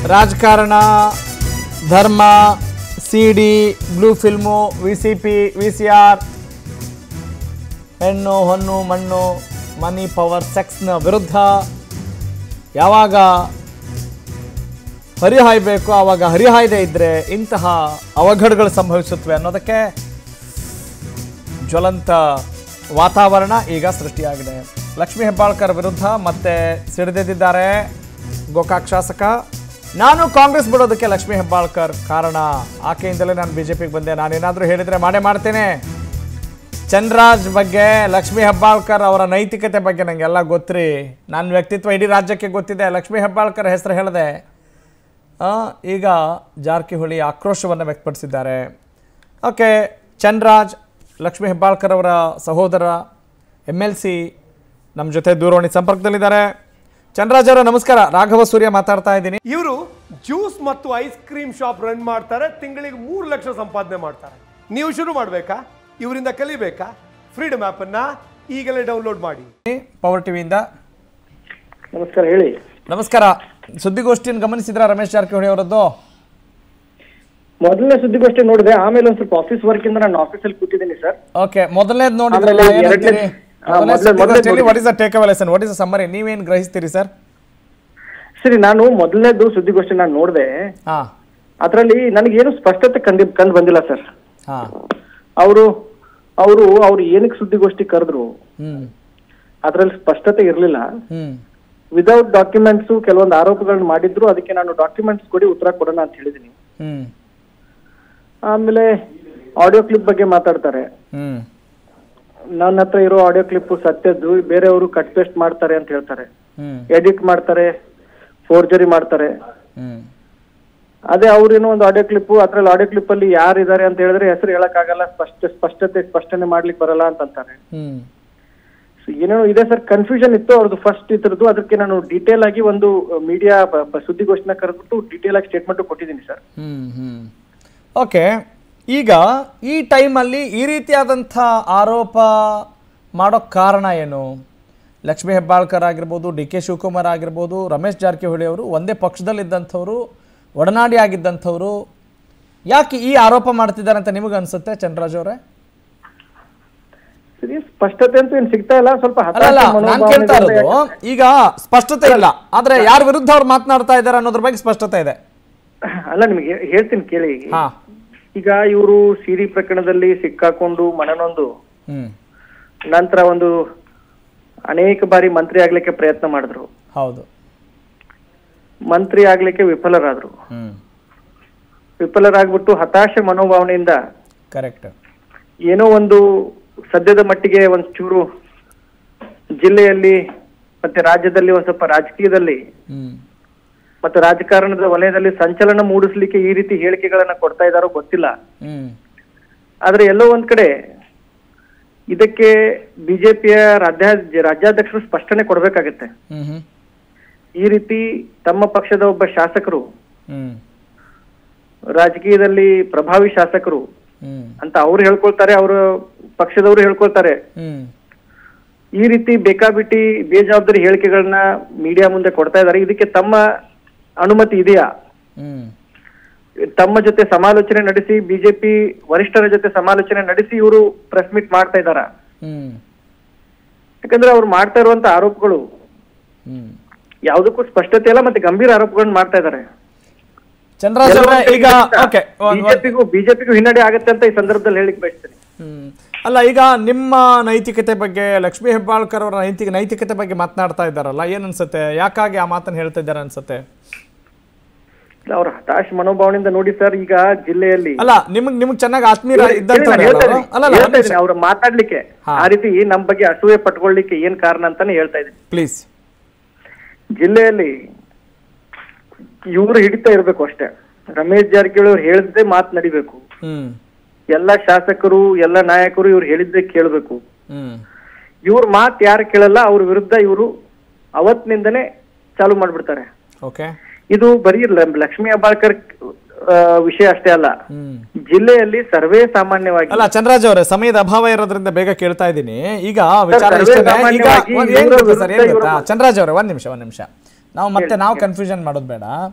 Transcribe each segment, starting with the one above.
ರಾಜಕಾರಣ ಧರ್ಮ C D blue film V C P V C R ಹೆಣ್ಣು ಹೊನ್ನು ಮಣ್ಣು ಮನಿ ಪವರ್ ಸೆಕ್ಸ್ನ ವಿರುದ್ಧ ಯಾವಾಗ ಹರಿಹಾಯ್ಬೇಕು ಆವಾಗ ಹರಿಹಾಯ್ದೇ ಇದ್ದರೆ ಇಂತಹ ಅವಘಡಗಳು ಸಂಭವಿಸುತ್ತವೆ ಅನ್ನೋದಕ್ಕೆ ಜ್ವಲಂತ ವಾತಾವರಣ ಈಗ ಸೃಷ್ಟಿಯಾಗಿದೆ ಲಕ್ಷ್ಮೀ ಹೆಬ್ಬಾಳ್ಕರ್ ವಿರುದ್ಧ ಮತ್ತೆ ಸಿಡಿದೆದ್ದಿದ್ದಾರೆ ಗೋಕಾಕ್ ಶಾಸಕ ನಾನು ಕಾಂಗ್ರೆಸ್ ಬಿಡೋದಕ್ಕೆ ಲಕ್ಷ್ಮೀ ಹೆಬ್ಬಾಳ್ಕರ್ ಕಾರಣ ಆಕೆಯಿಂದಲೇ ನಾನು ಬಿ ಜೆ ಪಿಗೆ ಬಂದೆ ನಾನೇನಾದರೂ ಹೇಳಿದರೆ ಮಾಡೇ ಮಾಡ್ತೇನೆ ಚಂದ್ರಾಜ್ ಬಗ್ಗೆ ಲಕ್ಷ್ಮೀ ಹೆಬ್ಬಾಳ್ಕರ್ ಅವರ ನೈತಿಕತೆ ಬಗ್ಗೆ ನನಗೆಲ್ಲ ಗೊತ್ತ್ರಿ ನನ್ನ ವ್ಯಕ್ತಿತ್ವ ಇಡೀ ರಾಜ್ಯಕ್ಕೆ ಗೊತ್ತಿದೆ ಲಕ್ಷ್ಮೀ ಹೆಬ್ಬಾಳ್ಕರ್ ಹೆಸರು ಹೇಳಿದೆ ಆ, ಈಗ ಜಾರಕಿಹೊಳಿ ಆಕ್ರೋಶವನ್ನು ವ್ಯಕ್ತಪಡಿಸಿದ್ದಾರೆ ಓಕೆ ಚಂದ್ರಾಜ್ ಲಕ್ಷ್ಮೀ ಹೆಬ್ಬಾಳ್ಕರ್ ಅವರ ಸಹೋದರ ಎಮ್ ಎಲ್ ಸಿ ನಮ್ಮ ಜೊತೆ ದೂರವಾಣಿ ಸಂಪರ್ಕದಲ್ಲಿದ್ದಾರೆ ಚಂದ್ರಾಜ್ ಅವರ ನಮಸ್ಕಾರ ರಾಘವ ಸೂರ್ಯ ಮಾತಾಡ್ತಾ ಇದ್ದೀನಿ ಇವರು ಜ್ಯೂಸ್ ಮತ್ತು ಐಸ್ ಕ್ರೀಮ್ ಶಾಪ್ ರನ್ ಮಾಡ್ತಾರೆ ತಿಂಗಳಿಗೆ ಮೂರು ಲಕ್ಷ ಸಂಪಾದನೆ ಮಾಡ್ತಾರೆ ನೀವು ಶುರು ಮಾಡಬೇಕಾ ಇವರಿಂದ ಕಲಿಬೇಕಾ ಫ್ರೀಡಮ್ ಅನ್ನ ಈಗಲೇ ಡೌನ್ಲೋಡ್ ಮಾಡಿ ಪವರ್ ಟಿವಿಯಿಂದ ನಮಸ್ಕಾರ ಹೇಳಿ ನಮಸ್ಕಾರ ಸುದ್ದಿಗೋಷ್ಠಿಯನ್ನು ಗಮನಿಸಿದ್ರ ರಮೇಶ್ ಜಾರಕಿಹೊಳಿ ಅವರದ್ದು ಮೊದಲನೇ ಸುದ್ದಿಗೋಷ್ಠಿ ನೋಡಿದೆ ಆಮೇಲೆ ಒಂದ್ ಸ್ವಲ್ಪ ಆಫೀಸ್ ವರ್ಕ್ ಇಂದ ನಾನು ಆಫೀಸಲ್ಲಿ ಕೂತಿದ್ದೀನಿ ಸರ್ ಓಕೆ ಮೊದಲನೇದು ನೋಡಿದ್ರಲ್ಲ ಆಮೇಲೆ ಏನಂತೀರಿ ಎರಡ್ನೇ- ಹಾ, ಮೊದಲನೇ ಮೊದಲೇ- ಮೊದಲೇ ಸುದ್ದಿಗೋಷ್ಠಿಯಲ್ಲಿ what is the take away lesson what is summary ನೀವೇನು ಗ್ರಹಿಸ್ತೀರಿ ಸರ್ ಸರಿ ನಾನು ಮೊದಲನೇದು ಸುದ್ದಿಗೋಷ್ಠಿ ನಾನು ನೋಡಿದೆ ಹಾ ಅದರಲ್ಲಿ ನನಗೇನು ಸ್ಪಷ್ಟತೆ ಕಂಡು ಕಂಡು ಬಂದಿಲ್ಲ ಸರ್ ಹಾ ಅವರು ಅವರು ಅವ್ರು ಏನಕ್ಕೆ ಸುದ್ದಿಗೋಷ್ಠಿ ಕರೆದ್ರು ಹ್ಮ್ ಅದರಲ್ಲಿ ಸ್ಪಷ್ಟತೆ ಇರಲಿಲ್ಲ ಹ್ಮ್ ವಿದೌಟ್ ಡಾಕ್ಯುಮೆಂಟ್ಸ್ ಕೆಲವೊಂದು ಆರೋಪಗಳನ್ನ ಮಾಡಿದ್ರು ಅದಕ್ಕೆ ನಾನು ಡಾಕ್ಯುಮೆಂಟ್ಸ್ ಕೊಡಿ ಉತ್ತರ ಕೊಡೋಣ ಅಂತ ಹೇಳಿದ್ದೀನಿ ಹ್ಮ್ ಆಮೇಲೆ ಆಡಿಯೋ ಕ್ಲಿಪ್ ಬಗ್ಗೆ ಮಾತಾಡ್ತಾರೆ ಹ್ಮ್ ನನ್ನ ಹತ್ರ ಇರೋ ಆಡಿಯೋ ಕ್ಲಿಪ್ ಸತ್ಯದ್ದು ಬೇರೆಯವರು ಕಟ್ ಪೇಸ್ಟ್ ಮಾಡ್ತಾರೆ ಅಂತ ಹೇಳ್ತಾರೆ ಹ್ಮ್ ಎಡಿಟ್ ಮಾಡ್ತಾರೆ ಫೋರ್ಜರಿ ಮಾಡ್ತಾರೆ ಹ್ಮ್ ಅದೇ ಅವ್ರೇನೋ ಒಂದು ಆಡಿಯೋ ಕ್ಲಿಪ್ ಅದ್ರಲ್ಲಿ ಆಡಿಯೋ ಕ್ಲಿಪ್ ಅಲ್ಲಿ ಯಾರಿದ್ದಾರೆ ಅಂತ ಹೇಳಿದ್ರೆ ಹೆಸರು ಹೇಳಕ್ಕಾಗಲ್ಲ ಸ್ಪಷ್ಟ ಸ್ಪಷ್ಟತೆ ಸ್ಪಷ್ಟನೆ ಮಾಡ್ಲಿಕ್ಕೆ ಬರಲ್ಲ ಅಂತ ಅಂತಾರೆ ಹ್ಮ್ So ಏನೇನೋ ಇದೆ ಸರ್ ಕನ್ಫ್ಯೂಷನ್ ಇತ್ತು ಅವ್ರದ್ದು ಫಸ್ಟ್ ಇದ್ರದ್ದು ಅದಕ್ಕೆ ನಾನು ಡೀಟೇಲ್ ಆಗಿ ಒಂದು ಮೀಡಿಯಾ ಸುದ್ದಿಗೋಷ್ಠಿನ ಕರೆದ್ಬಿಟ್ಟು ಡೀಟೇಲ್ ಆಗಿ ಸ್ಟೇಟ್ಮೆಂಟ್ ಕೊಟ್ಟಿದ್ದೀನಿ ಸರ್ ಹ್ಮ್ ಹ್ಮ್ ಓಕೆ ಈಗ ಈ ಟೈಮಲ್ಲಿ ಈ ರೀತಿಯಾದಂಥ ಆರೋಪ ಮಾಡೋ ಕಾರಣ ಏನು ಲಕ್ಷ್ಮೀ ಹೆಬ್ಬಾಳ್ಕರ್ ಆಗಿರ್ಬೋದು ಡಿ ಕೆ ಶಿವಕುಮಾರ್ ಆಗಿರ್ಬೋದು ರಮೇಶ್ ಜಾರಕಿಹೊಳಿ ಅವರು ಒಂದೇ ಪಕ್ಷದಲ್ಲಿದ್ದಂಥವ್ರು ಒಡನಾಡಿ ಆಗಿದ್ದಂಥವ್ರು ಯಾಕೆ ಈ ಆರೋಪ ಮಾಡ್ತಿದ್ದಾರೆ ಅಂತ ನಿಮಗೆ ಅನ್ಸುತ್ತೆ ಚಂದ್ರರಾಜ್ ಅವರೇ ಸರಿ ಸ್ಪಷ್ಟತೆ ಅಂತೂ ಏನ್ ಸಿಗ್ತಾ ಇಲ್ಲ ಸ್ವಲ್ಪ ಅಲ್ಲ ಅಲ್ಲ ಹತಾಶೆ ನಾನು ಕೇಳ್ತಾ ಮನೋಭಾವನೆ ಇರೋದು ಈಗ ಸ್ಪಷ್ಟತೆ ಇಲ್ಲ ಆದ್ರೆ ಯಾರ ವಿರುದ್ಧ ಅವ್ರು ಮಾತನಾಡ್ತಾ ಇದ್ದಾರೆ ಅನ್ನೋದ್ರ ಬಗ್ಗೆ ಸ್ಪಷ್ಟತೆ ಇದೆ ಅಲ್ಲ ನಿಮಗೆ ಹೇಳ್ತೀನಿ ಕೇಳಿ ಹಾ ಈಗ ಇವರು ಸಿರಿ ಪ್ರಕರಣದಲ್ಲಿ ಸಿಕ್ಕಾಕೊಂಡು ಮನನೊಂದು ಹ್ಮ್ ನಂತರ ಒಂದು ಅನೇಕ ಬಾರಿ ಮಂತ್ರಿ ಆಗ್ಲಿಕ್ಕೆ ಪ್ರಯತ್ನ ಮಾಡಿದ್ರು ಹೌದು ಮಂತ್ರಿ ಆಗ್ಲಿಕ್ಕೆ ವಿಫಲರಾದ್ರು ಹ್ಮ್ ವಿಫಲರಾಗ್ಬಿಟ್ಟು ಹತಾಶೆ ಮನೋಭಾವನೆಯಿಂದ ಕರೆಕ್ಟ್ ಏನೋ ಒಂದು ಸದ್ಯದ ಮಟ್ಟಿಗೆ ಒಂದ್ ಚೂರು ಜಿಲ್ಲೆಯಲ್ಲಿ ಮತ್ತೆ ರಾಜ್ಯದಲ್ಲಿ ಒಂದ್ ಸ್ವಲ್ಪ ರಾಜಕೀಯದಲ್ಲಿ ಹ್ಮ್ ಮತ್ತೆ ರಾಜಕಾರಣದ ವಲಯದಲ್ಲಿ ಸಂಚಲನ ಮೂಡಿಸ್ಲಿಕ್ಕೆ ಈ ರೀತಿ ಹೇಳಿಕೆಗಳನ್ನ ಕೊಡ್ತಾ ಇದ್ದಾರೋ ಗೊತ್ತಿಲ್ಲ ಹ್ಮ್ ಆದ್ರೆ ಎಲ್ಲೋ ಒಂದ್ ಕಡೆ ಇದಕ್ಕೆ ಬಿಜೆಪಿಯ ರಾಜ್ಯ ರಾಜ್ಯಾಧ್ಯಕ್ಷರು ಸ್ಪಷ್ಟನೆ ಕೊಡ್ಬೇಕಾಗತ್ತೆ ಹ್ಮ್ ಹ್ಮ್ ಈ ರೀತಿ ತಮ್ಮ ಪಕ್ಷದ ಒಬ್ಬ ಶಾಸಕರು ಹ್ಮ್ ರಾಜಕೀಯದಲ್ಲಿ ಪ್ರಭಾವಿ ಶಾಸಕರು ಹ್ಮ್ ಅಂತ ಅವ್ರು ಹೇಳ್ಕೊಳ್ತಾರೆ ಅವ್ರ ಪಕ್ಷದವರು ಹೇಳ್ಕೊಳ್ತಾರೆ ಹ್ಮ್ ಈ ರೀತಿ ಬೇಕಾಬಿಟ್ಟಿ ಬೇಜವಾಬ್ದಾರಿ ಹೇಳಿಕೆಗಳನ್ನ ಮೀಡಿಯಾ ಮುಂದೆ ಕೊಡ್ತಾ ಇದ್ದಾರೆ ಇದಕ್ಕೆ ತಮ್ಮ ಅನುಮತಿ ಇದೆಯಾ ಹ್ಮ್ ತಮ್ಮ ಜೊತೆ ಸಮಾಲೋಚನೆ ನಡೆಸಿ ಬಿಜೆಪಿ ವರಿಷ್ಠರ ಜೊತೆ ಸಮಾಲೋಚನೆ ನಡೆಸಿ ಇವರು ಪ್ರೆಸ್ ಮೀಟ್ ಮಾಡ್ತಾ ಇದಾರ ಹ್ಮ್ ಯಾಕಂದ್ರೆ ಅವ್ರು ಮಾಡ್ತಾ ಇರುವಂತ ಆರೋಪಗಳು ಹ್ಮ್ ಯಾವುದಕ್ಕೂ ಸ್ಪಷ್ಟತೆ ಇಲ್ಲ ಮತ್ತೆ ಗಂಭೀರ ಆರೋಪಗಳನ್ನ ಮಾಡ್ತಾ ಇದ್ದಾರೆ ಚಂದ್ರರಾಜ್ ಅವರೇ ಈಗ ಓಕೆ ಬಿಜೆಪಿಗೂ ಬಿಜೆಪಿಗೂ ಹಿನ್ನಡೆ ಆಗತ್ತೆ ಅಂತ ಈ ಸಂದರ್ಭದಲ್ಲಿ ಹೇಳಿಕ್ ಬಯಸ್ತೇನೆ ಹ್ಮ್ ಅಲ್ಲ ಈಗ ನಿಮ್ಮ ನೈತಿಕತೆ ಬಗ್ಗೆ ಲಕ್ಷ್ಮೀ ಹೆಬ್ಬಾಳ್ಕರ್ ಅವರ ನೈತಿಕ ನೈತಿಕತೆ ಬಗ್ಗೆ ಮಾತನಾಡ್ತಾ ಇದ್ದಾರಲ್ಲ ಏನ್ ಅನ್ಸುತ್ತೆ ಯಾಕಾಗಿ ಆ ಮಾತನ್ನ ಹೇಳ್ತಾ ಇದ್ದಾರೆ ಅನ್ಸುತ್ತೆ ಅವ್ರ ಹತಾಶ ಮನೋಭಾವನೆಯಿಂದ ನೋಡಿ ಸರ್ ಈಗ ಜಿಲ್ಲೆಯಲ್ಲಿ ಅಲ್ಲ ನಿಮಗ್ ನಿಮಗ್ ಚೆನ್ನಾಗಿ ಆತ್ಮೀಯ ಹೇಳಿ, ಇದ್ದಂತ ನಾನು ಹೇಳ್ತಾ ಇದ್ದೀನಿ. ಅಲ್ಲ ಅಲ್ಲ ಹೇಳ್ತಾ ಇದ್ದೀನಿ, ಅವ್ರು ಮಾತಾಡ್ಲಿಕ್ಕೆ ಹಾ. ಆ ರೀತಿ ನಮ್ ಬಗ್ಗೆ ಅಸೂಯೆ ಪಟ್ಕೊಳ್ಲಿಕ್ಕೆ ಏನ್ ಕಾರಣ ಅಂತಾನೆ ಹೇಳ್ತಾ ಇದ್ದೀನಿ ಪ್ಲೀಸ್ ಜಿಲ್ಲೆಯಲ್ಲಿ ಇವ್ರು ಹಿಡಿತಾ ಇರ್ಬೇಕು ಅಷ್ಟೇ ರಮೇಶ್ ಜಾರಕಿಹೊಳಿ ಅವ್ರು ಹೇಳಿದ್ದೆ ಮಾತ್ ನಡಿಬೇಕು ಹ್ಮ್ ಎಲ್ಲ ಶಾಸಕರು ಎಲ್ಲ ನಾಯಕರು ಇವ್ರು ಹೇಳಿದ್ದೆ ಕೇಳ್ಬೇಕು ಹ್ಮ್ ಇವ್ರ ಮಾತ್ ಯಾರು ಕೇಳಲ್ಲ ಅವ್ರ ವಿರುದ್ಧ ಇವರು ಅವತ್ತಿನಿಂದನೇ ಚಾಲು ಮಾಡ್ಬಿಡ್ತಾರೆ ಓಕೆ ಇದು ಬರೀ ಲ- ಲಕ್ಷ್ಮೀ ಹೆಬ್ಬಾಳ್ಕರ್ ಆ, ವಿಷಯ ಅಷ್ಟೇ ಅಲ್ಲ ಹ್ಮ್ ಜಿಲ್ಲೆಯಲ್ಲಿ ಸರ್ವೇ ಸಾಮಾನ್ಯವಾಗಿ ಅಲ್ಲ ಚಂದ್ರರಾಜ್ ಅವರೇ ಸಮಯದ ಅಭಾವ ಇರೋದ್ರಿಂದ ಬೇಗ ಕೇಳ್ತಾ ಇದ್ದೀನಿ ಈಗ ವಿಚಾರ ಸರ್ವೇ ಇಷ್ಟನೇ ಈಗ ಸಾಮಾನ್ಯವಾಗಿ ಒಂದ್ ಏನ್ ಇವರ ಗೊತ್ತಾ ಸರ್ ಏನ್ ವಿರುದ್ಧ ಗೊತ್ತಾ ಇವರು- ಚಂದ್ರರಾಜ್ ಅವರೇ ಒಂದ್ ನಿಮಿಷ ಒಂದ್ ನಿಮಿಷ ನಾವು ಮತ್ತೆ ನಾವು ಕನ್ಫ್ಯೂಷನ್ ಮಾಡೋದು ಬೇಡ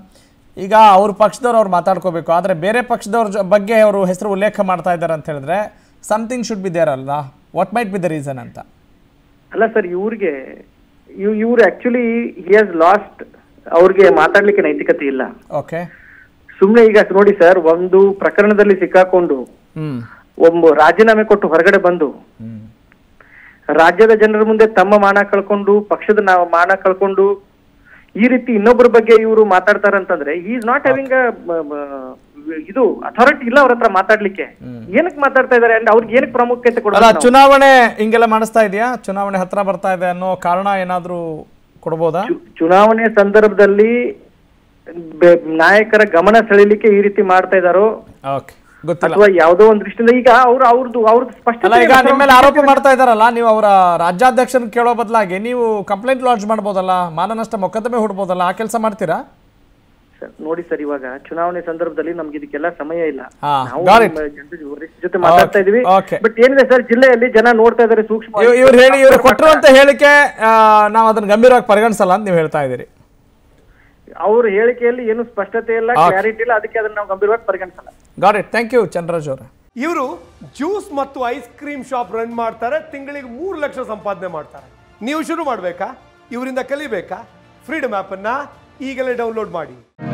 ಈಗ ಅವ್ರ ಪಕ್ಷದವ್ರು ಅವ್ರು ಮಾತಾಡ್ಕೋಬೇಕು ಆದರೆ ಬೇರೆ ಪಕ್ಷದವ್ರ ಜೊ- ಬಗ್ಗೆ ಅವರು ಹೆಸರು ಉಲ್ಲೇಖ ಮಾಡ್ತಾ ಇದ್ದಾರೆ ಅಂತ ಹೇಳಿದ್ರೆ ಸಮಥಿಂಗ್ ಶುಡ್ ಬಿ ದೇರ್ ಅಲ್ಲ what might be the reason ಅಂತ ಅಲ್ಲ ಸರ್ ಇವ್ರಿಗೆ ಇವ್ ಇವ್ರು ಆಕ್ಚುಲಿ ಹಿ ಹ್ಯಾಸ್ ಲಾಸ್ಟ್ ಅವ್ರಿಗೆ ಮಾತಾಡ್ಲಿಕ್ಕೆ ನೈತಿಕತೆ ಇಲ್ಲ ಓಕೆ ಸುಮ್ನೆ ಈಗ ನೋಡಿ ಸರ್ ಒಂದು ಪ್ರಕರಣದಲ್ಲಿ ಸಿಕ್ಕಾಕೊಂಡು ಹ್ಞೂ ಒಬ್ಬ ರಾಜೀನಾಮೆ ಕೊಟ್ಟು ಹೊರಗಡೆ ಬಂದು ಹ್ಞೂ ರಾಜ್ಯದ ಜನರ ಮುಂದೆ ತಮ್ಮ ಮಾನ ಕಳ್ಕೊಂಡು ಪಕ್ಷದ ನಾವು ಮಾನ ಕಳ್ಕೊಂಡು ಈ ರೀತಿ ಇನ್ನೊಬ್ಬರ ಬಗ್ಗೆ ಇವರು ಮಾತಾಡ್ತಾರಂತಂದ್ರೆ ಈಸ್ ನಾಟ್ ಹ್ಯಾವಿಂಗ್ ಇದು ಅಥಾರಿಟಿ ಇಲ್ಲ ಅವ್ರ ಹತ್ರ ಮಾತಾಡ್ಲಿಕ್ಕೆ ಏನಕ್ಕೆ ಮಾತಾಡ್ತಾ ಇದಾರೆ ಅಂಡ್ ಅವ್ರಿಗೆ ಏನಕ್ಕೆ ಪ್ರಾಮುಖ್ಯತೆ ಅಲ್ಲ ಕೊಡಲ್ಲ ಚುನಾವಣೆ ಹಿಂಗೆಲ್ಲ ಮಾಡಿಸ್ತಾ ಇದೆಯಾ ಚುನಾವಣೆ ಹತ್ರ ಬರ್ತಾ ಇದೆ ಅನ್ನೋ ಕಾರಣ ಏನಾದರೂ ಕೊಡ್ಬೋದಾ ಚುನಾವಣೆ ಸಂದರ್ಭದಲ್ಲಿ ಬೆ- ನಾಯಕರ ಗಮನ ಸೆಳೆಯಲಿಕ್ಕೆ ಈ ರೀತಿ ಮಾಡ್ತಾ ಇದಾರೋ ಓಕೆ ಗೊತ್ತಿಲ್ಲ ಅಥವಾ ಯಾವ್ದೋ ಒಂದ್ ದೃಷ್ಟಿಯಿಂದ ಈಗ ಅವ್ರು ಅವ್ರದ್ದು ಅವ್ರದ್ದು ಸ್ಪಷ್ಟ ಅಲ್ಲ ಈಗ ನಿಮ್ಮ ಮೇಲೆ ಆರೋಪ ಮಾಡ್ತಾ ಇದ್ದಾರಲ್ಲ ನೀವು ಅವರ ರಾಜ್ಯಾಧ್ಯಕ್ಷರನ್ನ ಕೇಳೋ ಬದಲಾಗಿ ನೀವು ಕಂಪ್ಲೇಂಟ್ ಲಾಂಚ್ ಮಾಡ್ಬೋದಲ್ಲ ಮಾನನಷ್ಟ ಮೊಕದ್ದಮೆ ಹೂಡ್ಬೋದಲ್ಲ ಆ ಕೆಲಸ ಮಾಡ್ತೀರಾ ನೋಡಿ ಸರ್ ಇವಾಗ ಚುನಾವಣೆ ಸಂದರ್ಭದಲ್ಲಿ ನಮ್ಗೆ ಇದಕ್ಕೆಲ್ಲ ಸಮಯ ಇಲ್ಲ ಹಾ, ನಾವು got it. ನಮ್ಮ ಜನರ ವರಿಷ್ಠರ ಜೊತೆ ಮಾತಾಡ್ತಾ ಇದೀವಿ Okay. ಬಟ್ ಏನಿದೆ ಸರ್ ಜಿಲ್ಲೆಯಲ್ಲಿ ಜನ ನೋಡ್ತಾ ಇದಾರೆ ಸೂಕ್ಷ್ಮ ಇವ್- ಇವ್ರು ಹೇಳಿ ಇವ್ರು ಕೊಟ್ಟಿರುವಂತ ಹೇಳಿಕೆ ಆ, ನಾವು ಅದನ್ನ ಗಂಭೀರವಾಗಿ ಪರಿಗಣಿಸಲ್ಲ ಅಂತ ನೀವು ಹೇಳ್ತಾ ಇದ್ದೀರಿ ಅವ್ರ ಹೇಳಿಕೆಯಲ್ಲಿ ಏನು ಸ್ಪಷ್ಟತೆ ಇಲ್ಲ Okay. ಕ್ಲಾರಿಟಿ ಇಲ್ಲ ಅದಕ್ಕೆ ಅದನ್ನ ನಾವು ಗಂಭೀರವಾಗಿ ಪರಿಗಣಿಸಲ್ಲ got it thank you Chandraraj ಅವರೇ ಇವರು ಜ್ಯೂಸ್ ಮತ್ತು ಐಸ್ ಕ್ರೀಮ್ ಶಾಪ್ ರನ್ ಮಾಡ್ತಾರೆ ತಿಂಗಳಿಗೆ ಮೂರು ಲಕ್ಷ ಸಂಪಾದನೆ ಮಾಡ್ತಾರೆ ನೀವು ಶುರು ಮಾಡಬೇಕಾ ಇವರಿಂದ ಕಲಿಬೇಕಾ ಫ್ರೀಡಮ್ ಆ್ಯಪನ್ನು ಈಗಲೇ ಡೌನ್ಲೋಡ್ ಮಾಡಿ